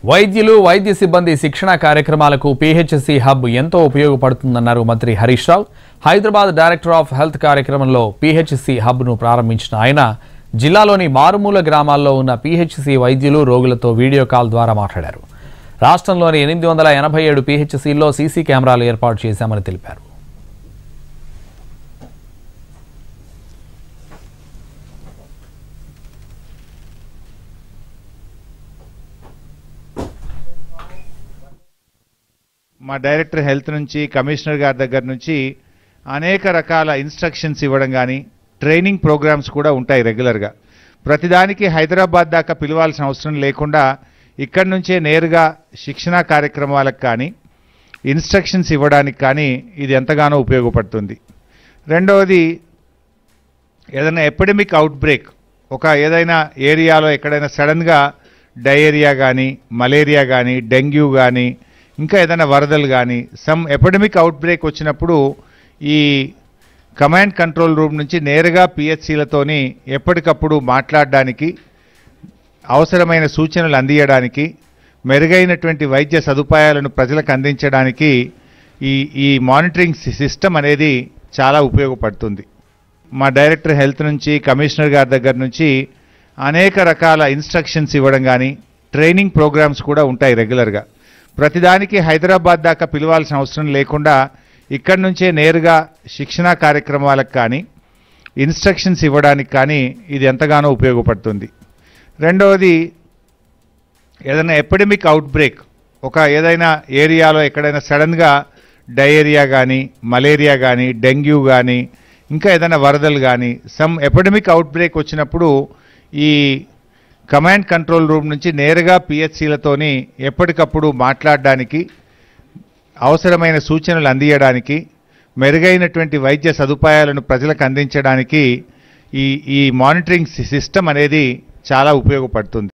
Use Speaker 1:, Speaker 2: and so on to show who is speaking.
Speaker 1: వైద్యులు వైద్య సిబ్బంది శిక్షణ కార్యక్రమాలకు పీహెచ్సి హబ్ ఎంతో ఉపయోగపడుతుందన్నారు మంత్రి Harish Rao Hyderabad director of health కార్యక్రమంలో పీహెచ్సి హబ్ను ప్రారంభించిన ఆయన జిల్లాలోని మారుమూల గ్రామాల్లో ఉన్న పీహెచ్సి వైద్యులు రోగులతో వీడియో కాల్ ద్వారా మాట్లాడారు రాష్ట్రంలోని ఎనిమిది వందల ఎనభై ఏడు పీహెచ్సిల్లో సీసీ కెమెరాలు ఏర్పాటు చేశామని తెలిపారు
Speaker 2: మా డైరెక్టర్ హెల్త్ నుంచి కమిషనర్ గారి దగ్గర నుంచి అనేక రకాల ఇన్స్ట్రక్షన్స్ ఇవ్వడం కానీ ట్రైనింగ్ ప్రోగ్రామ్స్ కూడా ఉంటాయి రెగ్యులర్గా ప్రతిదానికి హైదరాబాద్ దాకా పిలవాల్సిన అవసరం లేకుండా ఇక్కడి నుంచే నేరుగా శిక్షణా కార్యక్రమాలకు కానీ ఇన్స్ట్రక్షన్స్ ఇవ్వడానికి కానీ ఇది ఎంతగానో ఉపయోగపడుతుంది రెండవది ఏదైనా ఎపిడమిక్ అవుట్బ్రేక్ ఒక ఏదైనా ఏరియాలో ఎక్కడైనా సడన్గా డయేరియా కానీ మలేరియా కానీ డెంగ్యూ కానీ ఇంకా ఏదైనా వరదలు కానీ సమ్ ఎపిడమిక్ అవుట్బ్రేక్ వచ్చినప్పుడు ఈ కమాండ్ కంట్రోల్ రూమ్ నుంచి నేరుగా పిహెచ్సిలతోని ఎప్పటికప్పుడు మాట్లాడడానికి అవసరమైన సూచనలు అందియడానికి మెరుగైనటువంటి వైద్య సదుపాయాలను ప్రజలకు అందించడానికి ఈ ఈ మానిటరింగ్ సిస్టమ్ అనేది చాలా ఉపయోగపడుతుంది మా డైరెక్టర్ హెల్త్ నుంచి కమిషనర్ గారి దగ్గర నుంచి అనేక రకాల ఇన్స్ట్రక్షన్స్ ఇవ్వడం కానీ ట్రైనింగ్ ప్రోగ్రామ్స్ కూడా ఉంటాయి రెగ్యులర్గా ప్రతిదానికి హైదరాబాద్ దాకా పిలవాల్సిన అవసరం లేకుండా ఇక్కడి నుంచే నేరుగా శిక్షణా కార్యక్రమాలకు కానీ ఇన్స్ట్రక్షన్స్ ఇవ్వడానికి కానీ ఇది ఎంతగానో ఉపయోగపడుతుంది రెండవది ఏదైనా ఎపిడమిక్ అవుట్బ్రేక్ ఒక ఏదైనా ఏరియాలో ఎక్కడైనా సడన్గా డయేరియా కానీ మలేరియా కానీ డెంగ్యూ కానీ ఇంకా ఏదైనా వరదలు కానీ సమ్ ఎపిడమిక్ అవుట్బ్రేక్ వచ్చినప్పుడు ఈ కమాండ్ కంట్రోల్ రూమ్ నుంచి నేరుగా పిహెచ్సిలతోని ఎప్పటికప్పుడు మాట్లాడడానికి అవసరమైన సూచనలు అందియడానికి మెరుగైనటువంటి వైద్య సదుపాయాలను ప్రజలకు అందించడానికి ఈ ఈ మానిటరింగ్ సిస్టమ్ అనేది చాలా ఉపయోగపడుతుంది